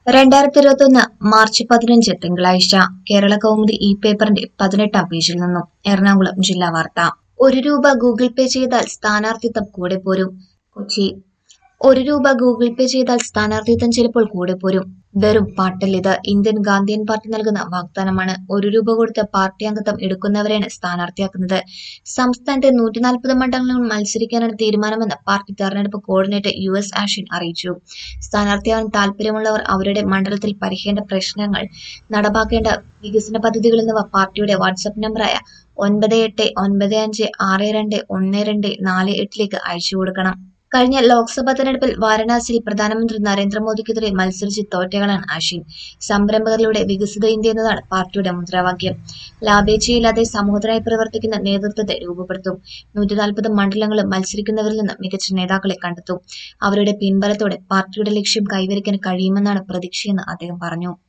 രണ്ടായിരത്തി ഇരുപത്തൊന്ന് മാർച്ച് പതിനഞ്ച് തിങ്കളാഴ്ച കേരള കൗമുദി ഇ പേപ്പറിന്റെ പതിനെട്ടാം പേജിൽ നിന്നും എറണാകുളം ജില്ലാ വാർത്ത ഒരു രൂപ ഗൂഗിൾ പേ ചെയ്താൽ സ്ഥാനാർത്ഥിത്വം കൂടെ പോരും കൊച്ചി ഒരു രൂപ ഗൂഗിൾ പേ ചെയ്താൽ സ്ഥാനാർത്ഥിത്വം ചിലപ്പോൾ കൂടെ പോരും വെറും പാട്ടല്ലിത് ഇന്ത്യൻ ഗാന്ധിയൻ പാർട്ടി നൽകുന്ന വാഗ്ദാനമാണ് ഒരു രൂപ കൊടുത്ത് പാർട്ടി അംഗത്വം എടുക്കുന്നവരെയാണ് സ്ഥാനാർത്ഥിയാക്കുന്നത് സംസ്ഥാനത്തെ നൂറ്റി നാൽപ്പത് മണ്ഡലങ്ങളിൽ മത്സരിക്കാനാണ് തീരുമാനമെന്ന് പാർട്ടി തെരഞ്ഞെടുപ്പ് കോർഡിനേറ്റർ യു എസ് ആഷിൻ അറിയിച്ചു സ്ഥാനാർത്ഥിയാവാൻ താല്പര്യമുള്ളവർ അവരുടെ മണ്ഡലത്തിൽ പരിഹരിക്കേണ്ട പ്രശ്നങ്ങൾ നടപ്പാക്കേണ്ട വികസന പദ്ധതികൾ എന്നിവ പാർട്ടിയുടെ വാട്സപ്പ് നമ്പറായ ഒൻപത് എട്ട് ഒൻപത് അഞ്ച് ആറ് രണ്ട് ഒന്ന് രണ്ട് നാല് എട്ടിലേക്ക് അയച്ചു കൊടുക്കണം കഴിഞ്ഞ ലോക്സഭാ തെരഞ്ഞെടുപ്പിൽ വാരണാസിയിൽ പ്രധാനമന്ത്രി നരേന്ദ്രമോദിക്കെതിരെ മത്സരിച്ച് തോറ്റകളാണ് ആഷിൻ സംരംഭകരിലൂടെ വികസിത ഇന്ത്യ എന്നതാണ് പാർട്ടിയുടെ മുദ്രാവാക്യം ലാഭേച്ഛയില്ലാതെ സമൂഹത്തിനായി പ്രവർത്തിക്കുന്ന നേതൃത്വത്തെ രൂപപ്പെടുത്തും നൂറ്റി നാൽപ്പത് മണ്ഡലങ്ങളും മത്സരിക്കുന്നവരിൽ നിന്ന് മികച്ച നേതാക്കളെ കണ്ടെത്തും അവരുടെ പിൻബലത്തോടെ പാർട്ടിയുടെ ലക്ഷ്യം കൈവരിക്കാൻ കഴിയുമെന്നാണ് പ്രതീക്ഷയെന്ന് അദ്ദേഹം പറഞ്ഞു